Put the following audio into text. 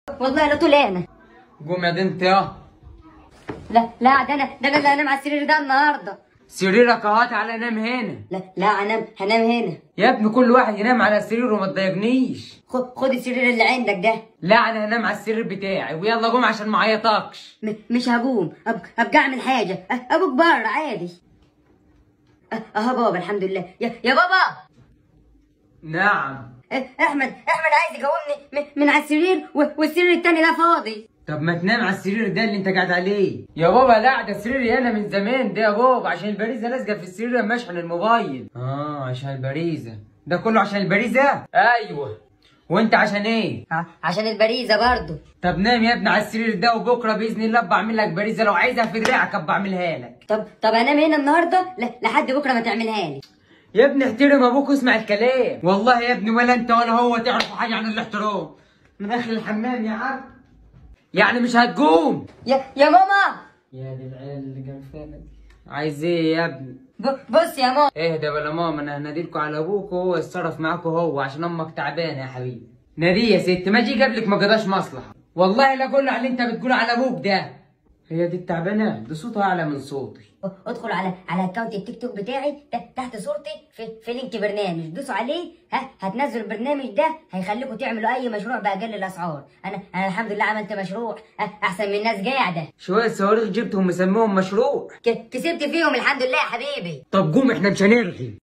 والله لا طول انا قوم يا دي انت يا لا لا ده انا ده انا اللي هنام على السرير ده النهارده سريرك اهو تعالى نام هنا لا لا هنام هنام هنا يا ابني كل واحد ينام على سريره وما تضايقنيش خد خد السرير اللي عندك ده لا انا هنام على السرير بتاعي ويلا قوم عشان ما عيطكش م مش هقوم أب ابقى اعمل حاجه أ- ابوك بره عادي أ- اهو بابا الحمد لله يا, يا بابا نعم أ- احمد احمد عايز يقومني م- من على السرير و- والسرير التاني ده فاضي طب ما تنام على السرير ده اللي انت قاعد عليه يا بابا لا ده سريري انا من زمان ده يا بابا عشان البريزه لازقه في السرير لما اشحن الموبايل اه عشان البريزه ده كله عشان البريزه ايوه وانت عشان ايه ع- عشان البريزه برضو طب نام يا ابني على السرير ده وبكره باذن الله بعمل لك بريزه لو عايزها في دراعك ابقى اعملها لك طب طب انام هنا النهارده ل- لحد بكره ما تعملها لي يا ابني احترم ابوك واسمع الكلام والله يا ابني ولا انت ولا هو تعرفوا حاجه عن الاحترام من اخر الحمام يا عم يعني مش هتقوم يا يا ماما يا دي العيال اللي جنبنا دي عايز ايه يا ابني ب- بص يا ماما اهدى بلا ماما انا هناديلكوا على ابوك وهو يتصرف معاكوا هو عشان امك تعبانه يا حبيبي ناديه يا ست ما اجي قبلك ما قضاش مصلحه والله لا اقول على اللي انت بتقول على ابوك ده هي دي التعبانه ده صوتها اعلى من صوتي ادخل على على اكونت التيك توك بتاعي ت- تحت صورتي في في لينك برنامج دوسوا عليه ها هتنزلوا البرنامج ده هيخليكم تعملوا اي مشروع باقل الاسعار انا انا الحمد لله عملت مشروع ها احسن من ناس قاعده شويه صواريخ جبتهم مسميهم مشروع ك- كسبت فيهم الحمد لله يا حبيبي طب قوم احنا مش هنرغي